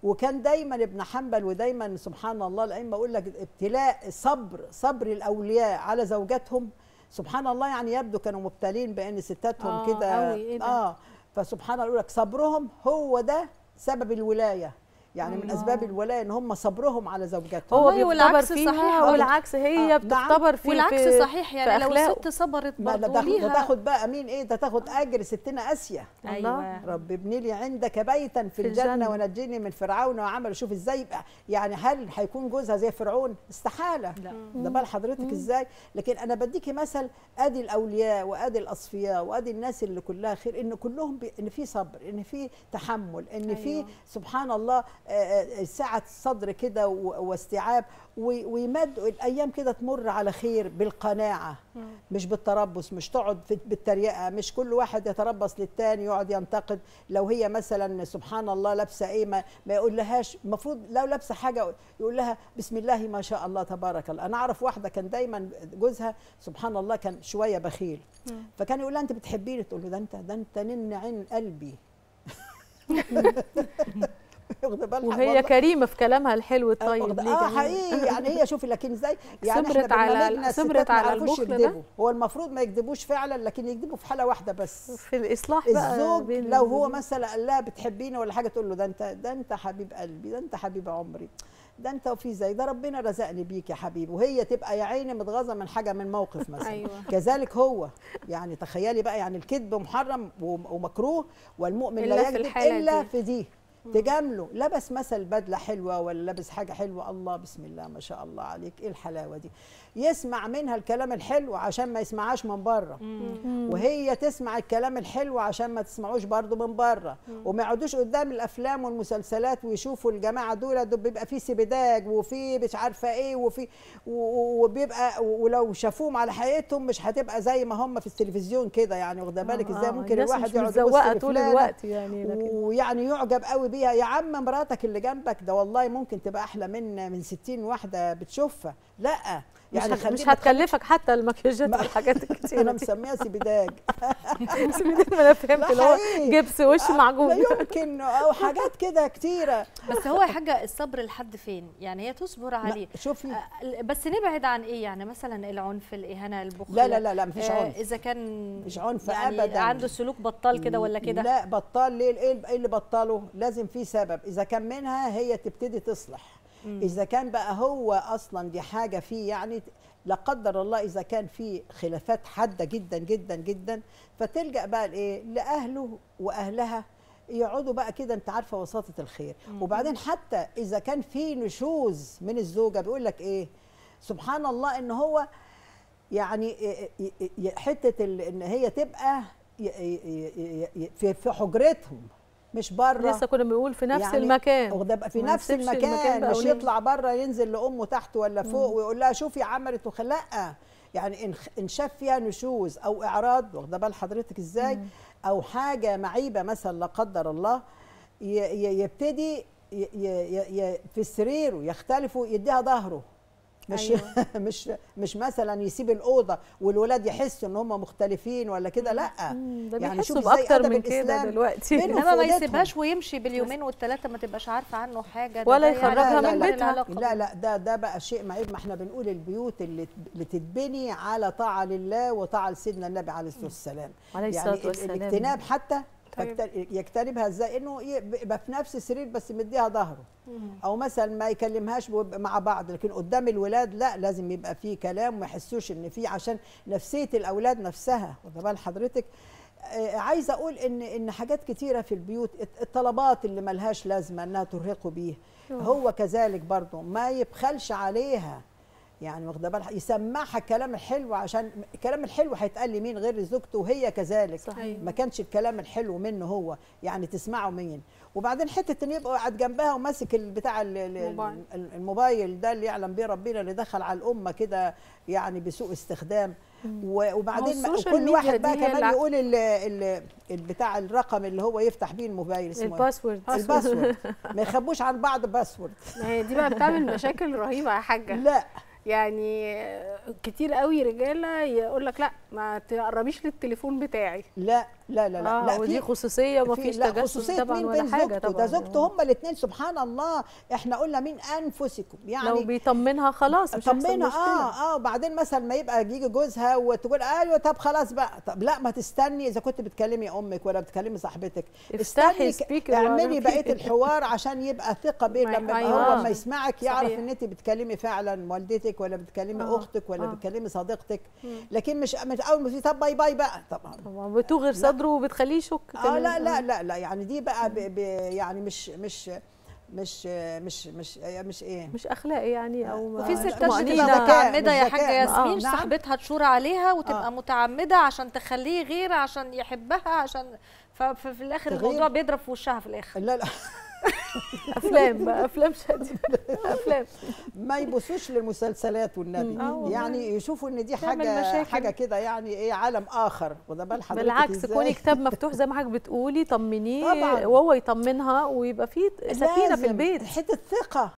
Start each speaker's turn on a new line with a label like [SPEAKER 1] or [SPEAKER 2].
[SPEAKER 1] وكان دايما ابن حنبل ودايما سبحان الله الائمه اقول لك ابتلاء صبر صبر الاولياء على زوجاتهم سبحان الله يعني يبدو كانوا مبتلين بان ستاتهم
[SPEAKER 2] آه،
[SPEAKER 1] كده
[SPEAKER 2] أوي، إيه ده؟
[SPEAKER 1] اه فسبحان الله يقول لك صبرهم هو ده سبب الولايه يعني من
[SPEAKER 2] الله.
[SPEAKER 1] اسباب الولايه ان هم صبرهم على زوجاتهم
[SPEAKER 3] هو
[SPEAKER 2] والله
[SPEAKER 3] بيختبر
[SPEAKER 2] والعكس
[SPEAKER 3] فيها
[SPEAKER 2] صحيح.
[SPEAKER 3] والعكس هي
[SPEAKER 1] آه، نعم.
[SPEAKER 3] بتختبر في
[SPEAKER 2] والعكس
[SPEAKER 3] في
[SPEAKER 2] صحيح يعني
[SPEAKER 3] في
[SPEAKER 2] لو
[SPEAKER 3] أخلاقه.
[SPEAKER 2] الست صبرت
[SPEAKER 1] ما ده
[SPEAKER 2] برضه
[SPEAKER 1] تاخد, ده
[SPEAKER 2] ليها
[SPEAKER 1] تاخد بقى مين ايه ده تاخد اجر ستنا اسيا
[SPEAKER 2] ايوه
[SPEAKER 1] رب ابني لي عندك بيتا في,
[SPEAKER 3] في
[SPEAKER 1] الجنة,
[SPEAKER 3] الجنة.
[SPEAKER 1] ونجني من فرعون وعمل شوف ازاي يبقى يعني هل هيكون جوزها زي فرعون استحالة
[SPEAKER 2] لا.
[SPEAKER 1] ده بال حضرتك ازاي لكن انا بديكي مثل ادي الاولياء وادي الاصفياء وادي الناس اللي كلها خير ان كلهم بي ان في صبر ان في تحمل ان في
[SPEAKER 2] أيوة.
[SPEAKER 1] سبحان الله آه، آه، سعة صدر كده و- واستيعاب و- ويمد الايام كده تمر على خير بالقناعه مش بالتربص مش تقعد في بالتريقه مش كل واحد يتربص للتاني يقعد ينتقد لو هي مثلا سبحان الله لابسه ايه ما, ما يقول لهاش المفروض لو لابسه حاجه يقول لها بسم الله ما شاء الله تبارك الله انا اعرف واحده كان دايما جوزها سبحان الله كان شويه بخيل فكان يقول لها انت بتحبيني تقول له ده انت ده انت نن عين قلبي واخده بالك
[SPEAKER 3] وهي
[SPEAKER 1] والله.
[SPEAKER 3] كريمه في كلامها الحلو الطيب
[SPEAKER 1] واخدة-
[SPEAKER 3] ليه
[SPEAKER 1] اه
[SPEAKER 3] جميل.
[SPEAKER 1] حقيقي يعني هي شوفي لكن ازاي يعني
[SPEAKER 2] صبرت
[SPEAKER 1] احنا
[SPEAKER 2] على-
[SPEAKER 1] برنامجنا
[SPEAKER 2] صبرت
[SPEAKER 1] الستات ما
[SPEAKER 2] على
[SPEAKER 1] يعرفوش
[SPEAKER 2] البخل ده؟
[SPEAKER 1] يكذبوا هو المفروض ما يكذبوش فعلا لكن يكذبوا في حاله واحده بس
[SPEAKER 3] في الاصلاح بقى
[SPEAKER 1] الزوج
[SPEAKER 3] بين
[SPEAKER 1] لو هو
[SPEAKER 3] الزوجين.
[SPEAKER 1] مثلا قال لها بتحبيني ولا حاجه تقول له ده انت ده انت حبيب قلبي ده انت حبيب عمري ده انت وفي زي ده ربنا رزقني بيك يا حبيبي وهي تبقى يا عيني متغاظه من حاجه من موقف مثلا
[SPEAKER 2] أيوة.
[SPEAKER 1] كذلك هو يعني تخيلي بقى يعني الكذب محرم وم- ومكروه والمؤمن
[SPEAKER 2] إلا
[SPEAKER 1] لا
[SPEAKER 2] في
[SPEAKER 1] يكذب
[SPEAKER 2] الحالة
[SPEAKER 1] الا
[SPEAKER 2] دي.
[SPEAKER 1] في دي تجامله لبس مثل بدله حلوه ولا لابس حاجه حلوه الله بسم الله ما شاء الله عليك ايه الحلاوه دي يسمع منها الكلام الحلو عشان ما يسمعهاش من بره وهي تسمع الكلام الحلو عشان ما تسمعوش برضو من بره وما يقعدوش قدام الافلام والمسلسلات ويشوفوا الجماعه دول دول بيبقى في سبداج وفي مش عارفه ايه وفي و- و- وبيبقى ولو شافوهم على حقيقتهم مش هتبقى زي ما هم في التلفزيون كده يعني واخده بالك
[SPEAKER 3] آه،
[SPEAKER 1] ازاي
[SPEAKER 3] آه،
[SPEAKER 1] ممكن
[SPEAKER 3] الناس
[SPEAKER 1] الواحد
[SPEAKER 3] مش
[SPEAKER 1] يقعد يبص
[SPEAKER 3] متزوقة طول
[SPEAKER 1] لفلانة
[SPEAKER 3] الوقت يعني لكن
[SPEAKER 1] ويعني يعجب قوي بيها يا عم مراتك اللي جنبك ده والله ممكن تبقى احلى من من 60 واحده بتشوفها لا
[SPEAKER 3] مش,
[SPEAKER 1] يعني
[SPEAKER 3] هت-
[SPEAKER 1] خلينا
[SPEAKER 3] مش هتكلفك حتى المكياجات
[SPEAKER 1] ما-
[SPEAKER 3] والحاجات الكتير
[SPEAKER 1] انا
[SPEAKER 3] دي.
[SPEAKER 1] مسميها سبداج
[SPEAKER 3] بس ما انا فهمت
[SPEAKER 1] لا
[SPEAKER 3] اللي هو
[SPEAKER 1] حقيقي.
[SPEAKER 3] جبس وش
[SPEAKER 1] لا
[SPEAKER 3] معجون
[SPEAKER 1] يمكن او حاجات كده كتيره
[SPEAKER 2] بس هو يا حاجه الصبر لحد فين يعني هي تصبر عليه
[SPEAKER 1] ما- شوفي
[SPEAKER 2] آه، بس نبعد عن ايه يعني مثلا العنف الاهانه البخل
[SPEAKER 1] لا لا لا لا مفيش
[SPEAKER 2] آه،
[SPEAKER 1] عنف
[SPEAKER 2] اذا كان
[SPEAKER 1] مش عنف
[SPEAKER 2] يعني
[SPEAKER 1] أبداً.
[SPEAKER 2] عنده سلوك بطال كده ولا كده
[SPEAKER 1] لا بطال ليه ايه إيه اللي بطله لازم في سبب اذا كان منها هي تبتدي تصلح اذا كان بقى هو اصلا دي حاجه فيه يعني لا قدر الله اذا كان في خلافات حاده جدا جدا جدا فتلجا بقى لايه لاهله واهلها يقعدوا بقى كده انت عارفه وساطه الخير وبعدين حتى اذا كان في نشوز من الزوجه بيقول لك ايه سبحان الله ان هو يعني ي- ي- ي- حته ال- ان هي تبقى ي- ي- ي- ي- في في حجرتهم مش بره
[SPEAKER 3] لسه كنا بنقول في نفس
[SPEAKER 1] يعني
[SPEAKER 3] المكان
[SPEAKER 1] واخده بقى في
[SPEAKER 3] ما
[SPEAKER 1] نفس
[SPEAKER 3] نسيبش
[SPEAKER 1] المكان,
[SPEAKER 3] المكان بقى
[SPEAKER 1] مش
[SPEAKER 3] ونمشي.
[SPEAKER 1] يطلع بره ينزل لامه تحت ولا فوق ويقول لها شوفي عملت وخ لا يعني ان ان شاف فيها نشوز او اعراض واخده بال حضرتك ازاي او حاجه معيبه مثلا لا قدر الله ي- ي- يبتدي ي- ي- ي- في سريره يختلفوا يديها ظهره مش
[SPEAKER 2] أيوة.
[SPEAKER 1] مش مش مثلا يسيب الاوضه والولاد يحسوا ان هم مختلفين ولا كده لا
[SPEAKER 3] مم، ده
[SPEAKER 1] يعني
[SPEAKER 3] بيحسوا
[SPEAKER 1] شوف إزاي
[SPEAKER 3] باكتر
[SPEAKER 1] أدب
[SPEAKER 3] من كده
[SPEAKER 1] الإسلام
[SPEAKER 3] دلوقتي
[SPEAKER 1] بينهم
[SPEAKER 2] انما ما
[SPEAKER 1] في أوضتهم.
[SPEAKER 2] يسيبهاش ويمشي باليومين والثلاثه ما تبقاش عارفه عنه حاجه ده
[SPEAKER 3] ولا
[SPEAKER 2] ده يعني
[SPEAKER 3] يخرجها
[SPEAKER 2] لا
[SPEAKER 3] من
[SPEAKER 2] لا
[SPEAKER 3] بيتها.
[SPEAKER 2] علاقة
[SPEAKER 1] لا لا ده ده بقى شيء معيب ما احنا بنقول البيوت اللي اللي تتبني على طاعه لله وطاعه لسيدنا النبي عليه الصلاه والسلام
[SPEAKER 3] عليه
[SPEAKER 1] يعني
[SPEAKER 3] الصلاه والسلام
[SPEAKER 1] الاجتناب حتى
[SPEAKER 2] طيب.
[SPEAKER 1] فاكت- يجتنبها ازاي انه يبقى في نفس السرير بس مديها ظهره او مثلا ما يكلمهاش ويبقى مع بعض لكن قدام الولاد لا لازم يبقى في كلام وما يحسوش ان في عشان نفسيه الاولاد نفسها واخده بال حضرتك آه، عايزه اقول ان ان حاجات كتيره في البيوت الت- الطلبات اللي ملهاش لازمه انها ترهقوا بيه هو كذلك برضه ما يبخلش عليها يعني واخده بالها يسمعها الكلام الحلو عشان الكلام الحلو هيتقال لمين غير زوجته وهي كذلك
[SPEAKER 3] صحيح.
[SPEAKER 1] ما كانش الكلام الحلو منه هو يعني تسمعه مين وبعدين حته ان يبقى قاعد جنبها وماسك البتاع ال- ال-
[SPEAKER 2] الموبايل.
[SPEAKER 1] ال- الموبايل ده اللي يعلم بيه ربنا اللي دخل على الامه كده يعني بسوء استخدام و- وبعدين ما-
[SPEAKER 2] السوشيال
[SPEAKER 1] كل
[SPEAKER 2] ميديا
[SPEAKER 1] واحد
[SPEAKER 2] دي
[SPEAKER 1] بقى
[SPEAKER 2] هي
[SPEAKER 1] كمان
[SPEAKER 2] اللي
[SPEAKER 1] يقول ال- ال- البتاع الرقم اللي هو يفتح بيه الموبايل اسمه إيه؟
[SPEAKER 3] الباسورد
[SPEAKER 1] الباسورد ما يخبوش عن بعض باسورد
[SPEAKER 4] ما هي دي بقى بتعمل مشاكل رهيبه يا حاجه
[SPEAKER 1] لا
[SPEAKER 4] يعني كتير قوي رجاله يقول لك لا ما تقربيش للتليفون بتاعي
[SPEAKER 1] لا لا لا لا,
[SPEAKER 3] اه
[SPEAKER 1] لا
[SPEAKER 3] ودي
[SPEAKER 1] في
[SPEAKER 3] خصوصيه وما
[SPEAKER 1] في-
[SPEAKER 3] فيش
[SPEAKER 1] لا
[SPEAKER 3] تجسس
[SPEAKER 1] خصوصية
[SPEAKER 3] طبعا
[SPEAKER 1] مين
[SPEAKER 3] ولا
[SPEAKER 1] بين
[SPEAKER 3] حاجه
[SPEAKER 1] زوجته
[SPEAKER 3] طبعا
[SPEAKER 1] ده زوجته هما الاثنين سبحان الله احنا قلنا من انفسكم يعني
[SPEAKER 3] لو بيطمنها خلاص مش هيحصل
[SPEAKER 1] طمنها
[SPEAKER 3] مشكله
[SPEAKER 1] اه اه وبعدين مثلا ما يبقى يجي جوزها وتقول ايوه طب خلاص بقى طب لا ما تستني اذا كنت بتكلمي امك ولا بتكلمي صاحبتك
[SPEAKER 3] افتحي
[SPEAKER 1] استني ك-
[SPEAKER 3] speaker
[SPEAKER 1] اعملي
[SPEAKER 3] واعرفي.
[SPEAKER 1] بقيه الحوار عشان يبقى ثقه بين
[SPEAKER 4] ما-
[SPEAKER 1] لما يبقى
[SPEAKER 4] أيوة.
[SPEAKER 1] هو
[SPEAKER 3] آه.
[SPEAKER 1] لما يسمعك يعرف
[SPEAKER 4] صحيح.
[SPEAKER 1] ان انت بتكلمي فعلا والدتك ولا بتكلمي
[SPEAKER 3] آه.
[SPEAKER 1] اختك ولا
[SPEAKER 3] آه.
[SPEAKER 1] بتكلمي صديقتك لكن مش مش اول ما في طب باي باي بقى طبعا
[SPEAKER 3] طبعا بتوغر صدره وبتخليه يشك
[SPEAKER 1] اه
[SPEAKER 3] كمان.
[SPEAKER 1] لا لا لا لا يعني دي بقى ب ب يعني مش مش مش مش مش مش ايه
[SPEAKER 3] مش اخلاقي يعني او
[SPEAKER 2] وفي
[SPEAKER 1] آه،
[SPEAKER 2] ستات
[SPEAKER 1] لا،
[SPEAKER 2] بتبقى
[SPEAKER 1] مش
[SPEAKER 3] طمأنينة.
[SPEAKER 1] ذكاء،
[SPEAKER 2] متعمده
[SPEAKER 1] مش
[SPEAKER 2] يا
[SPEAKER 1] ذكاء.
[SPEAKER 2] حاجه ياسمين
[SPEAKER 1] آه، نعم.
[SPEAKER 2] صاحبتها تشور عليها وتبقى
[SPEAKER 1] آه.
[SPEAKER 2] متعمده عشان تخليه غير عشان يحبها عشان ففي في الاخر
[SPEAKER 1] تغير.
[SPEAKER 2] الموضوع بيضرب في وشها في الاخر
[SPEAKER 1] لا لا
[SPEAKER 3] افلام بقى افلام شاديه افلام
[SPEAKER 1] ما يبصوش للمسلسلات والنبي
[SPEAKER 3] آه والله.
[SPEAKER 1] يعني يشوفوا ان دي
[SPEAKER 3] تعمل
[SPEAKER 1] حاجه
[SPEAKER 3] مشاكل.
[SPEAKER 1] حاجه كده يعني ايه عالم اخر واخده بال حضرتك
[SPEAKER 3] بالعكس
[SPEAKER 1] إزاي؟
[SPEAKER 3] كوني كتاب مفتوح زي ما حضرتك بتقولي طمنيه
[SPEAKER 1] طبعاً.
[SPEAKER 3] وهو يطمنها ويبقى في سكينه في
[SPEAKER 1] لازم
[SPEAKER 3] البيت
[SPEAKER 1] حته ثقه